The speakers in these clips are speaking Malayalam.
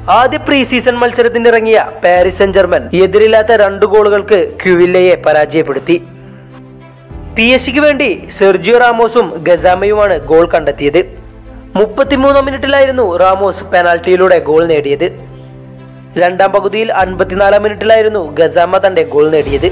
ആദ്യ പ്രീ സീസൺ മത്സരത്തിനിറങ്ങിയ പാരീസ് സെൻ ജർമ്മൻ എതിരില്ലാത്ത രണ്ട് ഗോളുകൾക്ക് ക്യുവില്ലയെ പരാജയപ്പെടുത്തി പി എസ് സിക്ക് വേണ്ടി സെർജിയോ റാമോസും ഗസാമയുമാണ് ഗോൾ കണ്ടെത്തിയത് മുപ്പത്തിമൂന്നാം മിനിറ്റിലായിരുന്നു റാമോസ് പെനാൽറ്റിയിലൂടെ ഗോൾ നേടിയത് രണ്ടാം പകുതിയിൽ അൻപത്തിനാലാം മിനിറ്റിലായിരുന്നു ഗസാമ തന്റെ ഗോൾ നേടിയത്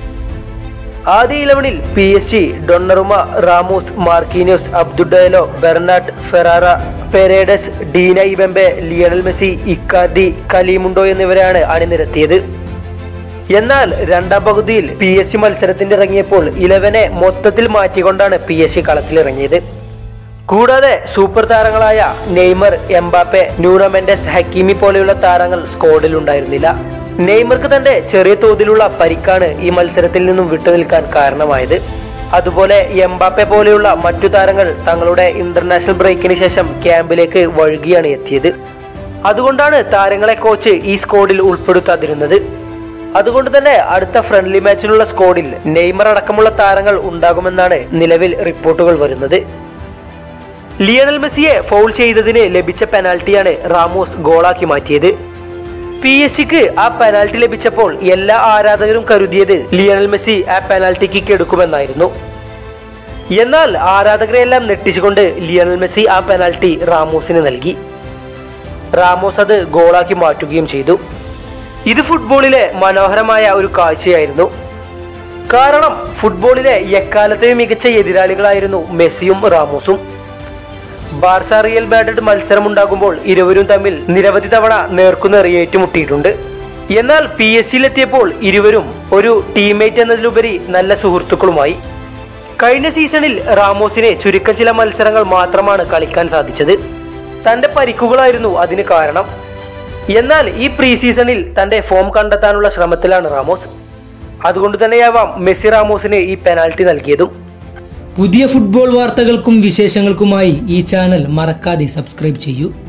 ആദ്യ ഇലവനിൽ P S G Donnarumma Ramos Marquinhos Abdou Diallo Bernat Ferrara Paredes Dina Ebimbe Lionel Messi Icardi Kalimuendo എന്നിവരാണ് അണിനിരത്തിയത് എന്നാൽ രണ്ടാം പകുതിയിൽ പി എസ് സി മത്സരത്തിന് ഇറങ്ങിയപ്പോൾ ഇലവനെ മൊത്തത്തിൽ മാറ്റിക്കൊണ്ടാണ് പി എസ് സി കളത്തിലിറങ്ങിയത് കൂടാതെ സൂപ്പർ താരങ്ങളായ Neymar Mbappe Nuno Mendes Hakimi പോലെയുള്ള താരങ്ങൾ സ്ക്വാഡിൽ ഉണ്ടായിരുന്നില്ല നെയ്മർക്ക് തന്റെ ചെറിയ തോതിലുള്ള പരിക്കാണ് ഈ മത്സരത്തിൽ നിന്നും വിട്ടുനിൽക്കാൻ കാരണമായത് അതുപോലെ എംബാപ്പെ പോലെയുള്ള മറ്റു താരങ്ങൾ തങ്ങളുടെ ഇന്റർനാഷണൽ ബ്രേക്കിന് ശേഷം ക്യാമ്പിലേക്ക് വഴുകിയാണ് എത്തിയത് അതുകൊണ്ടാണ് താരങ്ങളെ കോച്ച് ഈ സ്ക്വാഡിൽ ഉൾപ്പെടുത്താതിരുന്നത് അതുകൊണ്ട് തന്നെ അടുത്ത ഫ്രണ്ട്ലി മാച്ചിലുള്ള സ്ക്വാഡിൽ നെയ്മർ അടക്കമുള്ള താരങ്ങൾ ഉണ്ടാകുമെന്നാണ് നിലവിൽ റിപ്പോർട്ടുകൾ വരുന്നത് ലിയണൽ മെസ്സിയെ ഫൗൾ ചെയ്തതിന് ലഭിച്ച പെനാൽറ്റിയാണ് റാമോസ് ഗോളാക്കി മാറ്റിയത് പി എസ് ടിക്ക് ആ പെനാൽറ്റി ലഭിച്ചപ്പോൾ എല്ലാ ആരാധകരും കരുതിയത് ലിയണൽ മെസ്സി ആ പെനാൽറ്റി കിക്ക് എടുക്കുമെന്നായിരുന്നു എന്നാൽ ആരാധകരെയെല്ലാം നെട്ടിച്ചുകൊണ്ട് ലിയണൽ മെസ്സി ആ പെനാൽറ്റി റാമോസിന് നൽകി റാമോസ് അത് ഗോളാക്കി മാറ്റുകയും ചെയ്തു ഇത് ഫുട്ബോളിലെ മനോഹരമായ ഒരു കാഴ്ചയായിരുന്നു കാരണം ഫുട്ബോളിലെ എക്കാലത്തെയും മികച്ച എതിരാളികളായിരുന്നു മെസ്സിയും റാമോസും ബാർസ റിയൽ മാഡ്രിഡ് മത്സരമുണ്ടാകുമ്പോൾ ഇരുവരും തമ്മിൽ നിരവധി തവണ നേർക്കുനേർ ഏറ്റുമുട്ടിയിട്ടുണ്ട് എന്നാൽ പി എസ് സിയിലെത്തിയപ്പോൾ ഇരുവരും ഒരു ടീംമേറ്റ് എന്നതിലുപരി നല്ല സുഹൃത്തുക്കളുമായി കഴിഞ്ഞ സീസണിൽ റാമോസിനെ ചുരുക്കം ചില മത്സരങ്ങൾ മാത്രമാണ് കളിക്കാൻ സാധിച്ചത് തന്റെ പരിക്കുകളായിരുന്നു അതിന് കാരണം എന്നാൽ ഈ പ്രീ സീസണിൽ തന്റെ ഫോം കണ്ടെത്താനുള്ള ശ്രമത്തിലാണ് റാമോസ് അതുകൊണ്ട് തന്നെയാവാം മെസ്സി റാമോസിന് ഈ പെനാൽറ്റി നൽകിയതും പുതിയ ഫുട്ബോൾ വാർത്തകൾക്കും വിശേഷങ്ങൾക്കുമായി ഈ ചാനൽ മറക്കാതെ സബ്സ്ക്രൈബ് ചെയ്യൂ